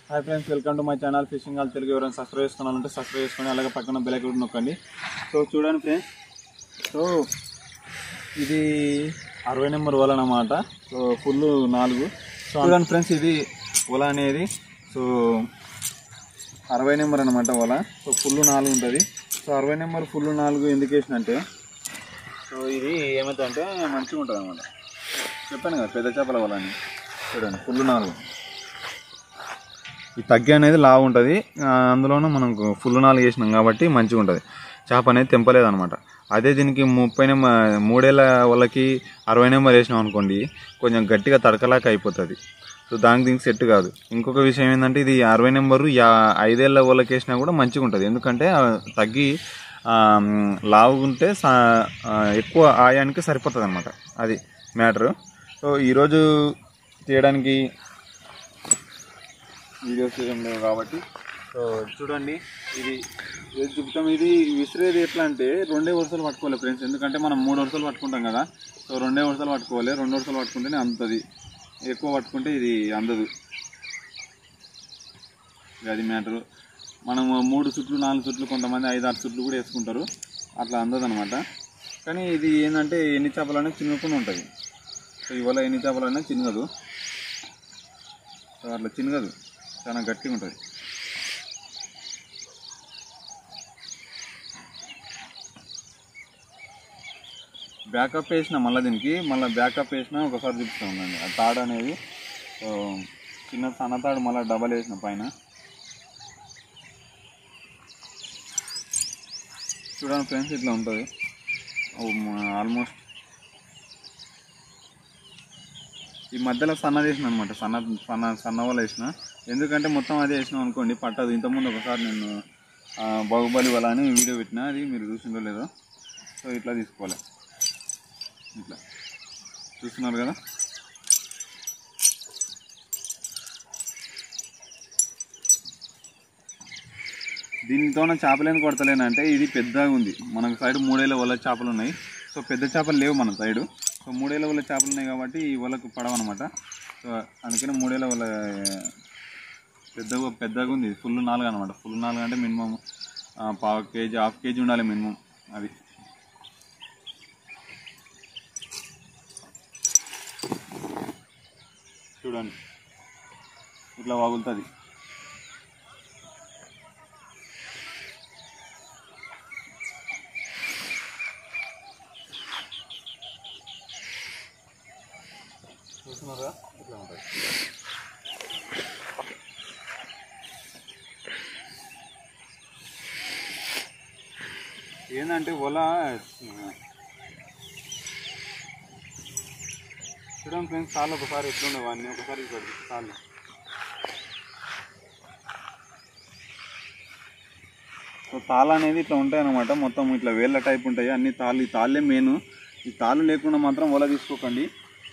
hi friends welcome to my channel fishing all Telugu ఎవరైనా subscribe చేసుకోవాలంటే subscribe చేసుకొని అలాగే పక్కన బెల్ ఐకాన్ నొక్కండి సో చూడండి ఫ్రెండ్స్ సో ఇది అరవై నెంబర్ వల అన్నమాట సో ఫుల్ నాలుగు సో చూడండి ఫ్రెండ్స్ ఇది వల అనేది సో అరవై నెంబర్ అనమాట వల సో ఫుల్ నాలుగు ఉంటుంది సో అరవై నెంబర్ ఫుల్ నాలుగు ఎందుకు వేసినంటే సో ఇది ఏమవుతుందంటే మంచిగా ఉంటుంది అనమాట చెప్పాను కదా పెద్ద చేపల వల అని చూడండి ఫుల్ నాలుగు ఈ తగ్గి అనేది లావు ఉంటుంది అందులోనూ మనం ఫుల్ నాలుగు వేసినాం కాబట్టి మంచిగా ఉంటుంది చేప అనేది తెంపలేదు అనమాట అదే దీనికి ముప్పై నెంబర్ మూడేళ్ళ వాళ్ళకి అరవై నెంబర్ వేసినాం అనుకోండి కొంచెం గట్టిగా తడకలాక అయిపోతుంది సో దానికి దీనికి సెట్ కాదు ఇంకొక విషయం ఏంటంటే ఇది అరవై నెంబరు యా ఐదేళ్ళ వాళ్ళకి వేసినా కూడా మంచిగా ఉంటుంది ఎందుకంటే ఆ తగ్గి ఆ, లావుగుంటే సా- ఆ, ఎక్కువ ఆయానికి సరిపోతుంది అనమాట అది మ్యాటరు సో ఈరోజు తీయడానికి వీడియోస్ ఏం లేవు కాబట్టి సో చూడండి ఇది ఏది చెప్తాం ఇది విసిరేది ఎట్లా అంటే రెండే వరుసలు పట్టుకోవాలి ఫ్రెండ్స్ ఎందుకంటే మనం మూడు వరుసలు పట్టుకుంటాం కదా సో రెండే వరుసలు పట్టుకోవాలి రెండు వరుసలు పట్టుకుంటేనే అందుతుంది ఎక్కువ పట్టుకుంటే ఇది అందదు ఇక అది మ్యాటరు మనం మూడు చుట్లు నాలుగు చుట్లు కొంతమంది ఐదు ఆరు చుట్లు కూడా వేసుకుంటారు అట్లా అందదు అనమాట కానీ ఇది ఏంటంటే ఎన్ని చేపలు అనేది చిన్నకుండా ఉంటుంది సో ఇవాళ ఎన్ని చేపలు అనేది చిన్నదు సో అట్లా చిన్నగదు చాలా గట్టిగా ఉంటుంది బ్యాకప్ వేసిన మళ్ళీ దీనికి మళ్ళీ బ్యాకప్ వేసిన ఒకసారి చూపిస్తూ ఉండండి ఆ తాడు అనేది సో చిన్న సన్న తాడు మళ్ళీ డబల్ వేసిన పైన చూడండి ఫ్రెండ్స్ ఇట్లా ఉంటుంది ఆల్మోస్ట్ ఈ మధ్యలో సన్న చేసిన అనమాట సన్న సన్న సన్న వల్ల వేసిన ఎందుకంటే మొత్తం అదే వేసినాం అనుకోండి పట్టదు ఇంతకుముందు ఒకసారి నేను ఆ, బాహుబలి వల అని వీడియో పెట్టిన అది మీరు చూసిందో లేదో సో ఇట్లా తీసుకోవాలి ఇట్లా చూస్తున్నారు కదా దీనితోనే చేపలేని కొడతలేనంటే ఇది పెద్దగా ఉంది మనకు సైడ్ మూడేళ్ళ వల్ల చేపలు ఉన్నాయి సో పెద్ద చేపలు లేవు మన సైడు సో మూడేళ్ళ వల్ల చేపలు ఉన్నాయి కాబట్టి ఈ వలకు పడవన్నమాట సో అందుకని మూడేళ్ళ వల్ల పెద్దగా పెద్దగా ఉంది ఫుల్ నాలుగు అనమాట ఫుల్ నాలుగు అంటే మినిమం పావు కేజీ హాఫ్ కేజీ ఉండాలి మినిమం అది చూడండి ఇట్లా వాగులుతుంది చూస్తున్నారా ఇట్లా ఉంటుంది ఏంటంటే వల చూడండి ఫ్రెండ్స్ చాలు ఒకసారి ఎట్లుండవు అన్నీ ఒకసారి ఇక్కడ చాలు సో తాళ్ళు అనేది ఇట్లా ఉంటాయి అన్నమాట మొత్తం ఇట్లా వేళ్ళ టైప్ ఉంటాయి అన్ని తాళ్ళు ఈ తాళ్ళే మెయిన్ ఈ తాళ్ళు లేకుండా మాత్రం వల తీసుకోకండి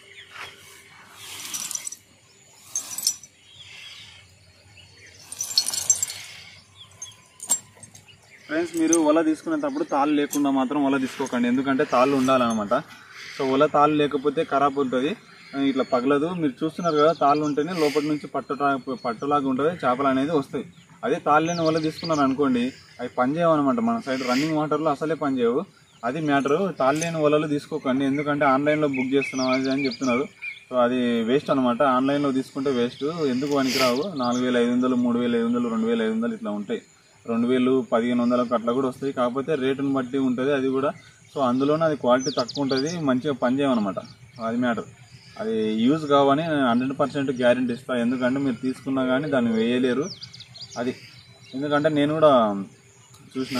ఫ్రెండ్స్ మీరు వల తీసుకునేటప్పుడు తాళ్ళు లేకుండా మాత్రం వల తీసుకోకండి ఎందుకంటే తాళ్ళు ఉండాలన్నమాట సో వల తాళ్ళు లేకపోతే ఖరాబ్ ఉంటుంది ఆ, ఇట్లా పగలదు మీరు చూస్తున్నారు కదా తాళ్ళు ఉంటేనే లోపల నుంచి పట్టులా పట్టులాగా ఉంటుంది చేపలు అనేది వస్తాయి అదే తాళ్ళు లేని వల తీసుకున్నారు అనుకోండి అవి పనిచేయవు అనమాట మన సైడ్ రన్నింగ్ వాటర్లో అసలే పనిచేయవు అది మ్యాటరు తాళ్ళు లేని వలలు తీసుకోకండి ఎందుకంటే ఆన్లైన్లో బుక్ చేస్తున్నాం అది అని చెప్తున్నారు సో అది వేస్ట్ అనమాట ఆన్లైన్లో తీసుకుంటే వేస్ట్ ఎందుకు పనికిరావు నాలుగు వేల ఐదు వందలు మూడు వేల ఐదు వందలు రెండు వేల ఐదు వందలు ఇట్లా ఉంటాయి రెండు వేలు పదిహేను వందలకు అట్లా కూడా వస్తాయి కాకపోతే రేటుని బట్టి ఉంటుంది అది కూడా సో అందులోనే అది క్వాలిటీ తక్కువ ఉంటుంది మంచిగా పనిచేయమన్నమాట అది మ్యాటర్ అది యూజ్ కావని హండ్రెడ్ పర్సెంట్ గ్యారెంటీ ఇస్తాను ఎందుకంటే మీరు తీసుకున్నా కానీ దాన్ని వేయలేరు అది ఎందుకంటే నేను కూడా చూసిన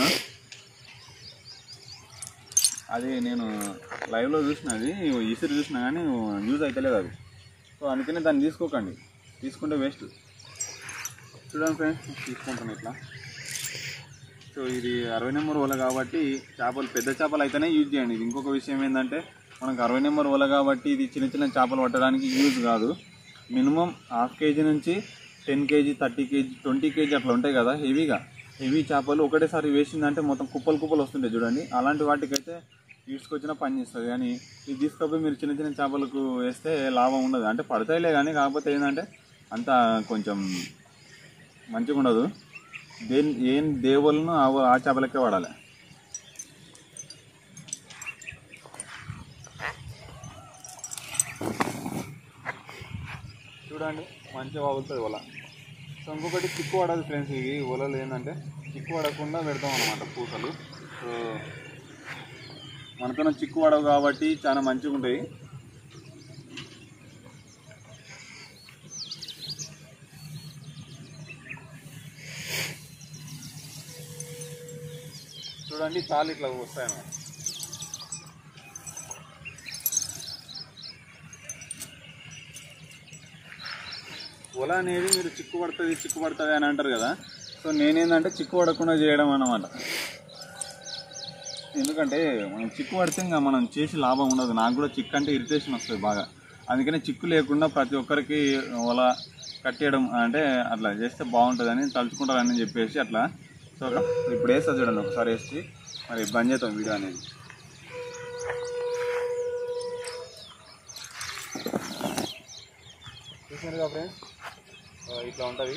అది నేను లైవ్లో చూసిన అది ఇసురు చూసిన కానీ యూజ్ అవుతలేదు అది సో అందుకనే దాన్ని తీసుకోకండి తీసుకుంటే వేస్ట్ చూడండి ఫ్రెండ్స్ తీసుకుంటాను ఇట్లా సో ఇది అరవై నెంబర్ వల కాబట్టి చేపలు పెద్ద చేపలు అయితేనే యూజ్ చేయండి ఇది ఇంకొక విషయం ఏంటంటే మనకు అరవై నెంబర్ వల కాబట్టి ఇది చిన్న చిన్న చేపలు పట్టడానికి యూజ్ కాదు మినిమం హాఫ్ కేజీ నుంచి ten KG thirty KG twenty KG అట్లా ఉంటాయి కదా హెవీగా హెవీ చేపలు ఒకటేసారి వేసిందంటే మొత్తం కుప్పలు కుప్పలు వస్తుంటాయి చూడండి అలాంటి వాటికైతే తీసుకొచ్చినా పని చేస్తుంది కానీ ఇది తీసుకపోయి మీరు చిన్న చిన్న చేపలకు వేస్తే లాభం ఉండదు అంటే పడతాయిలే కానీ కాకపోతే ఏంటంటే అంత కొంచెం మంచిగా ఉండదు దేని ఏం దేవులను ఆ ఆ చేపలకే వాడాలి చూడండి మంచిగా వాగుతుంది వల సో ఇంకొకటి చిక్కు పడదు ఫ్రెండ్స్ ఇవి వలలు ఏంటంటే చిక్కు పడకుండా పెడతాం అనమాట పూసలు సో మనకన్నా చిక్కు పడవు కాబట్టి చాలా మంచిగా ఉంటాయి చూడండి చాలా ఇట్లా వస్తాయన్నమాట ఒల అనేది మీరు చిక్కు పడుతుంది చిక్కు పడుతుంది అని అంటారు కదా సో నేనేందంటే చిక్కు పడకుండా చేయడం అన్నమాట ఎందుకంటే మనం చిక్కు పడితే ఇంకా మనం చేసి లాభం ఉండదు నాకు కూడా చిక్కు అంటే ఇరిటేషన్ వస్తుంది బాగా అందుకనే చిక్కు లేకుండా ప్రతి ఒక్కరికి ఒల కట్టేయడం అంటే అట్లా చేస్తే బాగుంటుందని తలుచుకుంటారని చెప్పేసి అట్లా సో ఇప్పుడు వేస్తా చూడండి ఒకసారి వేసి మరి బంద్ చేద్దాం వీడియో అనేది చూసినారుగా ఫ్రెండ్స్ ఇట్లా ఉంటుంది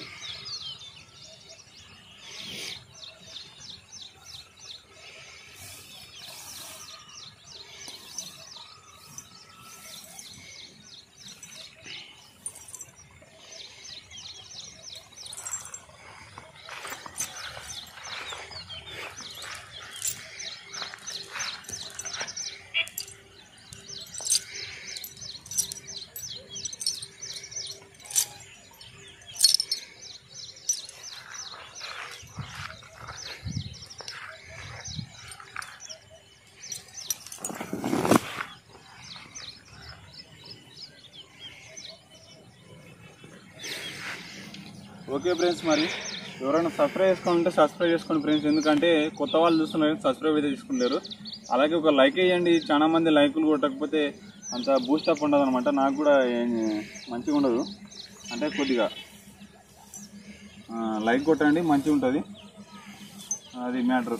ఓకే ఫ్రెండ్స్ మరి ఎవరైనా సబ్స్క్రైబ్ చేసుకోవాలంటే సబ్స్క్రైబ్ చేసుకోండి ఫ్రెండ్స్ ఎందుకంటే కొత్త వాళ్ళు చూస్తున్నారు సబ్స్క్రైబ్ అయితే తీసుకుంటారు అలాగే ఒక లైక్ వేయండి చాలా మంది లైకులు కొట్టకపోతే అంత బూస్టప్ ఉండదు అనమాట నాకు కూడా ఏం- మంచిగా ఉండదు అంటే కొద్దిగా ఆ, లైక్ కొట్టండి మంచిగా ఉంటుంది అది మ్యాటర్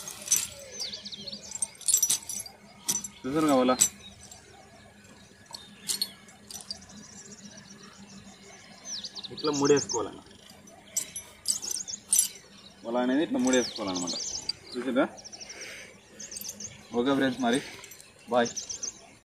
చూసారు కావాలా ఇట్లా ముడేసుకోవాలన్న వల అనేది ఇట్లా ముడేసుకోవాలన్నమాట చూసారా ఓకే ఫ్రెండ్స్ మరి బాయ్